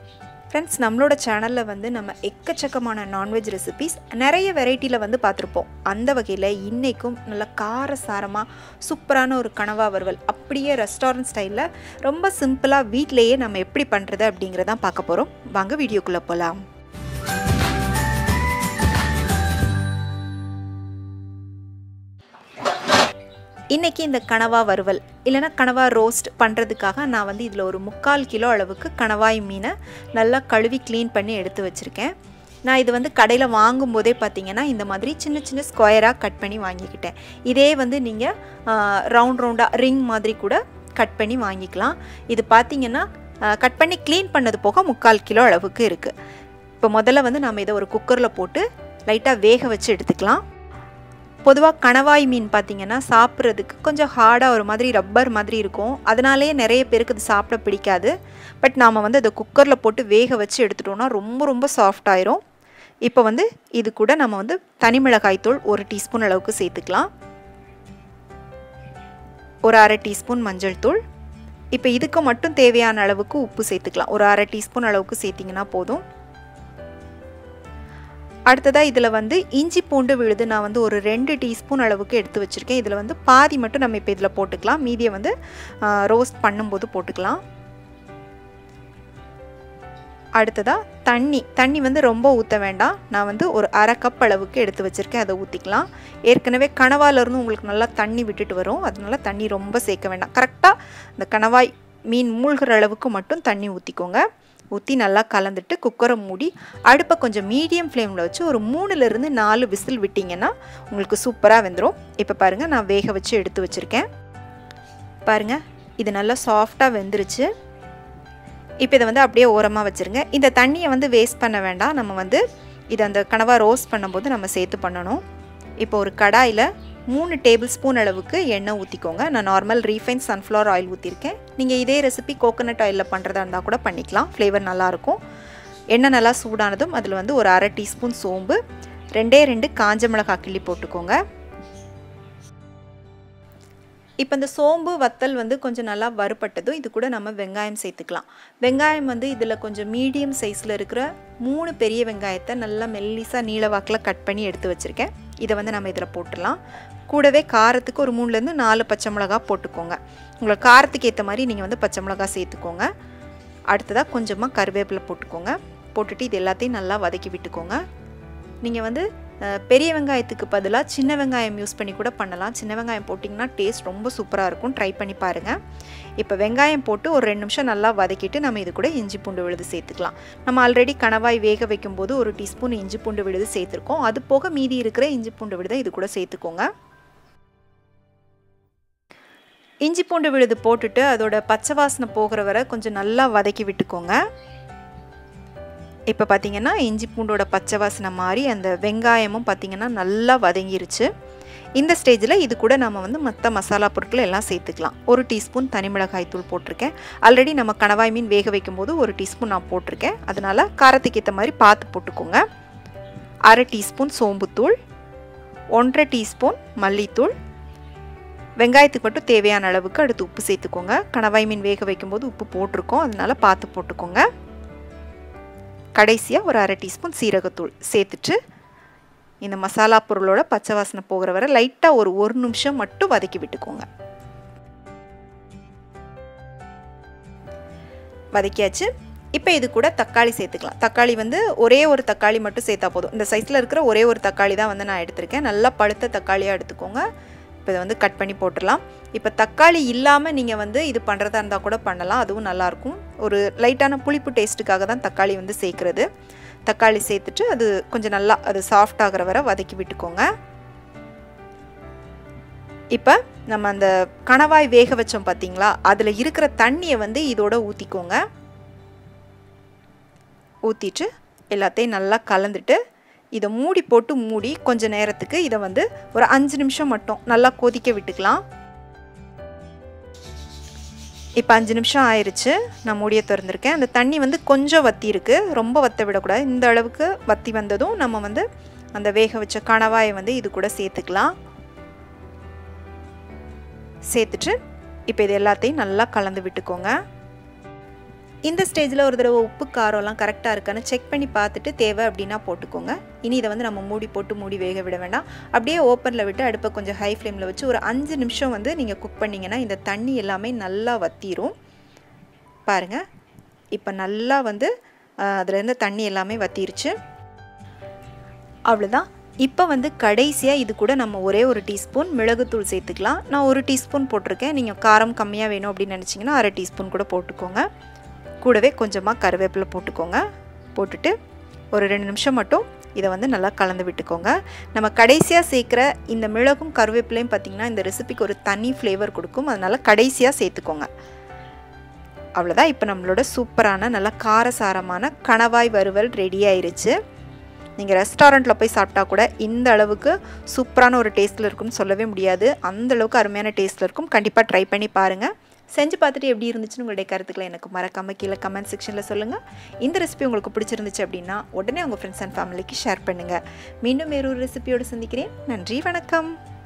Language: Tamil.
ஃப்ரெண்ட்ஸ் நம்மளோட சேனலில் வந்து நம்ம எக்கச்சக்கமான நான்வெஜ் ரெசிபீஸ் நிறைய வெரைட்டியில் வந்து பார்த்துருப்போம் அந்த வகையில் இன்றைக்கும் நல்ல காரசாரமாக சூப்பரான ஒரு கனவா வறுவல் அப்படியே ரெஸ்டாரண்ட் ஸ்டைலில் ரொம்ப சிம்பிளாக வீட்டிலேயே நம்ம எப்படி பண்ணுறது அப்படிங்கிறதான் பார்க்க போகிறோம் வாங்க வீடியோக்குள்ளே போகலாம் இன்றைக்கி இந்த கனவா வறுவல் இல்லைனா கனவா ரோஸ்ட் பண்ணுறதுக்காக நான் வந்து இதில் ஒரு முக்கால் கிலோ அளவுக்கு கணவாய் மீனை நல்லா கழுவி க்ளீன் பண்ணி எடுத்து வச்சுருக்கேன் நான் இது வந்து கடையில் வாங்கும்போதே பார்த்தீங்கன்னா இந்த மாதிரி சின்ன சின்ன ஸ்கொயராக கட் பண்ணி வாங்கிக்கிட்டேன் இதே வந்து நீங்கள் ரவுண்ட் ரவுண்டாக ரிங் மாதிரி கூட கட் பண்ணி வாங்கிக்கலாம் இது பார்த்தீங்கன்னா கட் பண்ணி க்ளீன் பண்ணது போக முக்கால் கிலோ அளவுக்கு இருக்குது இப்போ முதல்ல வந்து நம்ம இதை ஒரு குக்கரில் போட்டு லைட்டாக வேக வச்சு எடுத்துக்கலாம் பொதுவாக கணவாய் மீன் பார்த்திங்கன்னா சாப்பிட்றதுக்கு கொஞ்சம் ஹார்டாக ஒரு மாதிரி ரப்பர் மாதிரி இருக்கும் அதனாலேயே நிறைய பேருக்கு அது சாப்பிட பிடிக்காது பட் நாம் வந்து அதை குக்கரில் போட்டு வேக வச்சு எடுத்துட்டோம்னா ரொம்ப ரொம்ப சாஃப்ட் ஆயிரும் இப்போ வந்து இது கூட நம்ம வந்து தனி மிளகாய்த்தூள் ஒரு டீஸ்பூன் அளவுக்கு சேர்த்துக்கலாம் ஒரு அரை டீஸ்பூன் மஞ்சள் தூள் இப்போ இதுக்கு மட்டும் தேவையான அளவுக்கு உப்பு சேர்த்துக்கலாம் ஒரு அரை டீஸ்பூன் அளவுக்கு சேர்த்திங்கன்னா போதும் அடுத்ததாக இதில் வந்து இஞ்சி பூண்டு விழுது நான் வந்து ஒரு ரெண்டு டீஸ்பூன் அளவுக்கு எடுத்து வச்சுருக்கேன் இதில் வந்து பாதி மட்டும் நம்ம இப்போ இதில் போட்டுக்கலாம் மீதியை வந்து ரோஸ்ட் பண்ணும்போது போட்டுக்கலாம் அடுத்ததாக தண்ணி தண்ணி வந்து ரொம்ப ஊற்ற வேண்டாம் நான் வந்து ஒரு அரை கப் அளவுக்கு எடுத்து வச்சுருக்கேன் அதை ஊற்றிக்கலாம் ஏற்கனவே கனவாலேருந்து உங்களுக்கு நல்லா தண்ணி விட்டுட்டு வரும் அதனால தண்ணி ரொம்ப சேர்க்க வேண்டாம் கரெக்டாக இந்த கணவாய் மீன் மூழ்கிற அளவுக்கு மட்டும் தண்ணி ஊற்றிக்கோங்க ஊற்றி நல்லா கலந்துட்டு குக்கரை மூடி அடுப்பை கொஞ்சம் மீடியம் ஃப்ளேமில் வச்சு ஒரு மூணுலேருந்து நாலு விசில் விட்டிங்கன்னா உங்களுக்கு சூப்பராக வெந்துடும் இப்போ பாருங்கள் நான் வேக வச்சு எடுத்து வச்சுருக்கேன் பாருங்கள் இது நல்லா சாஃப்டாக வெந்துருச்சு இப்போ இதை வந்து அப்படியே ஓரமாக வச்சுருங்க இந்த தண்ணியை வந்து வேஸ்ட் பண்ண வேண்டாம் நம்ம வந்து இதை அந்த கனவா ரோஸ்ட் பண்ணும்போது நம்ம சேர்த்து பண்ணணும் இப்போ ஒரு கடாயில் மூணு டேபிள் ஸ்பூன் அளவுக்கு எண்ணெய் ஊற்றிக்கோங்க நான் நார்மல் ரீஃபைன் சன்ஃப்ளவர் ஆயில் ஊற்றிருக்கேன் நீங்கள் இதே ரெசிபி கோகோனட் ஆயிலில் பண்ணுறதா இருந்தால் கூட பண்ணிக்கலாம் ஃப்ளேவர் நல்லாயிருக்கும் எண்ணெய் நல்லா சூடானதும் அதில் வந்து ஒரு அரை டீஸ்பூன் சோம்பு ரெண்டே ரெண்டு காஞ்ச மிளகாய் கிள்ளி போட்டுக்கோங்க இப்போ இந்த சோம்பு வத்தல் வந்து கொஞ்சம் நல்லா வறுப்பட்டதும் இது கூட நம்ம வெங்காயம் சேர்த்துக்கலாம் வெங்காயம் வந்து இதில் கொஞ்சம் மீடியம் சைஸில் இருக்கிற மூணு பெரிய வெங்காயத்தை நல்லா மெல்லிஸாக நீளவாக்கில் கட் பண்ணி எடுத்து வச்சுருக்கேன் இதை வந்து நம்ம இதில் போட்டுடலாம் கூடவே காரத்துக்கு ஒரு மூணுலேருந்து நாலு பச்சை மிளகா போட்டுக்கோங்க உங்களுக்கு காரத்துக்கு ஏற்ற மாதிரி நீங்கள் வந்து பச்சை மிளகா சேர்த்துக்கோங்க அடுத்ததாக கொஞ்சமாக கருவேப்பிலை போட்டுக்கோங்க போட்டுட்டு இது எல்லாத்தையும் நல்லா வதக்கி விட்டுக்கோங்க நீங்கள் வந்து பெரிய வெங்காயத்துக்கு பதிலாக சின்ன வெங்காயம் யூஸ் பண்ணி கூட பண்ணலாம் சின்ன வெங்காயம் போட்டிங்கன்னா டேஸ்ட் ரொம்ப சூப்பராக இருக்கும் ட்ரை பண்ணி பாருங்கள் இப்போ வெங்காயம் போட்டு ஒரு ரெண்டு நிமிஷம் நல்லா வதக்கிட்டு நம்ம இது கூட இஞ்சி பூண்டு விழுது சேர்த்துக்கலாம் நம்ம ஆல்ரெடி கணவாய் வேக வைக்கும்போது ஒரு டீஸ்பூன் இஞ்சி பூண்டு விழுது சேர்த்துருக்கோம் அது போக மீதி இருக்கிற இஞ்சி பூண்டு விழுதை இது கூட சேர்த்துக்கோங்க இஞ்சி பூண்டு விழுது போட்டுட்டு அதோட பச்சை வாசனை போகிற வரை கொஞ்சம் நல்லா வதக்கி விட்டுக்கோங்க இப்போ பார்த்திங்கன்னா இஞ்சி பூண்டோட பச்சை வாசனை மாதிரி அந்த வெங்காயமும் பார்த்திங்கன்னா நல்லா வதங்கிருச்சு இந்த ஸ்டேஜில் இது கூட நம்ம வந்து மற்ற மசாலா பொருட்கள் எல்லாம் சேர்த்துக்கலாம் ஒரு டீஸ்பூன் தனி மிளகாய் தூள் போட்டிருக்கேன் ஆல்ரெடி நம்ம கணவாய் மீன் வேக வைக்கும்போது ஒரு டீஸ்பூன் நான் போட்டிருக்கேன் அதனால் காரத்துக்கு ஏற்ற மாதிரி பார்த்து போட்டுக்கோங்க அரை டீஸ்பூன் சோம்புத்தூள் ஒன்றரை டீஸ்பூன் மல்லித்தூள் வெங்காயத்துக்கு மட்டும் தேவையான அளவுக்கு அடுத்து உப்பு சேர்த்துக்கோங்க கணவாய் மீன் வேக வைக்கும்போது உப்பு போட்டிருக்கோம் அதனால் பார்த்து போட்டுக்கோங்க கடைசியாக ஒரு அரை டீஸ்பூன் சீரகத்தூள் சேர்த்துட்டு இந்த மசாலா பொருளோட பச்சை வாசனை போகிற வரை லைட்டாக ஒரு ஒரு நிமிஷம் மட்டும் வதக்கி விட்டுக்கோங்க வதக்கியாச்சு இப்போ இது கூட தக்காளி சேர்த்துக்கலாம் தக்காளி வந்து ஒரே ஒரு தக்காளி மட்டும் சேர்த்தா போதும் இந்த சைஸில் இருக்கிற ஒரே ஒரு தக்காளி தான் வந்து நான் எடுத்திருக்கேன் நல்லா பழுத்த தக்காளியாக எடுத்துக்கோங்க இப்போ இதை வந்து கட் பண்ணி போட்டுடலாம் இப்போ தக்காளி இல்லாமல் நீங்கள் வந்து இது பண்ணுறதா இருந்தால் கூட பண்ணலாம் அதுவும் நல்லாயிருக்கும் ஒரு லைட்டான புளிப்பு டேஸ்ட்டுக்காக தான் தக்காளி வந்து சேர்க்குறது தக்காளி சேர்த்துட்டு அது கொஞ்சம் நல்லா அது சாஃப்ட் ஆகிற வரை வதக்கி விட்டுக்கோங்க இப்போ நம்ம அந்த கணவாய் வேக வச்சோம் பார்த்தீங்களா அதில் இருக்கிற தண்ணியை வந்து இதோட ஊற்றிக்கோங்க ஊற்றிட்டு எல்லாத்தையும் நல்லா கலந்துட்டு இதை மூடி போட்டு மூடி கொஞ்ச நேரத்துக்கு இதை வந்து ஒரு அஞ்சு நிமிஷம் மட்டும் நல்லா கொதிக்க விட்டுக்கலாம் இப்போ அஞ்சு நிமிஷம் ஆயிடுச்சு நான் மூடியை திறந்துருக்கேன் அந்த தண்ணி வந்து கொஞ்சம் வத்தி இருக்குது ரொம்ப வத்த விடக்கூடாது இந்த அளவுக்கு வத்தி வந்ததும் நம்ம வந்து அந்த வேக வச்ச கணவாயை வந்து இது கூட சேர்த்துக்கலாம் சேர்த்துட்டு இப்போ இது எல்லாத்தையும் நல்லா கலந்து விட்டுக்கோங்க இந்த ஸ்டேஜில் ஒரு தடவை உப்பு காரம்லாம் கரெக்டாக இருக்கான்னு செக் பண்ணி பார்த்துட்டு தேவை அப்படின்னா போட்டுக்கோங்க இனி இதை வந்து நம்ம மூடி போட்டு மூடி வேக விட வேண்டாம் அப்படியே ஓப்பனில் விட்டு அடுப்பை கொஞ்சம் ஹை ஃப்ளேமில் வச்சு ஒரு அஞ்சு நிமிஷம் வந்து நீங்கள் குக் பண்ணிங்கன்னா இந்த தண்ணி எல்லாமே நல்லா வத்திரும் பாருங்கள் இப்போ நல்லா வந்து அதுலேருந்து தண்ணி எல்லாமே வத்திருச்சு அவ்வளோதான் இப்போ வந்து கடைசியாக இது கூட நம்ம ஒரே ஒரு டீஸ்பூன் மிளகுத்தூள் சேர்த்துக்கலாம் நான் ஒரு டீஸ்பூன் போட்டிருக்கேன் நீங்கள் காரம் கம்மியாக வேணும் அப்படின்னு நினச்சிங்கன்னா அரை டீஸ்பூன் கூட போட்டுக்கோங்க கூடவே கொஞ்சமாக கருவேப்பிலை போட்டுக்கோங்க போட்டுட்டு ஒரு ரெண்டு நிமிஷம் மட்டும் இதை வந்து நல்லா கலந்து விட்டுக்கோங்க நம்ம கடைசியாக சேர்க்குற இந்த மிளகும் கருவேப்பிலையும் பார்த்திங்கன்னா இந்த ரெசிபிக்கு ஒரு தனி ஃப்ளேவர் கொடுக்கும் அதனால் கடைசியாக சேர்த்துக்கோங்க அவ்வளோதான் இப்போ நம்மளோட சூப்பரான நல்லா காரசாரமான கணவாய் வறுவல் ரெடி ஆயிருச்சு நீங்கள் ரெஸ்டாரண்ட்டில் போய் சாப்பிட்டா கூட இந்த அளவுக்கு சூப்பரான ஒரு டேஸ்ட்டில் இருக்கும்னு சொல்லவே முடியாது அந்த அளவுக்கு அருமையான டேஸ்ட்டில் இருக்கும் கண்டிப்பாக ட்ரை பண்ணி பாருங்கள் செஞ்சு பார்த்துட்டு எப்படி இருந்துச்சுன்னு உங்களுடைய கருத்துக்களை எனக்கு மறக்காமல் கீழே கமெண்ட் செக்ஷனில் சொல்லுங்கள் இந்த ரெசிபி உங்களுக்கு பிடிச்சிருந்துச்சு அப்படின்னா உடனே உங்கள் ஃப்ரெண்ட்ஸ் அண்ட் ஃபேமிலிக்கு ஷேர் பண்ணுங்கள் மீண்டும் வேறொரு ரெசிபியோடு சந்திக்கிறேன் நன்றி வணக்கம்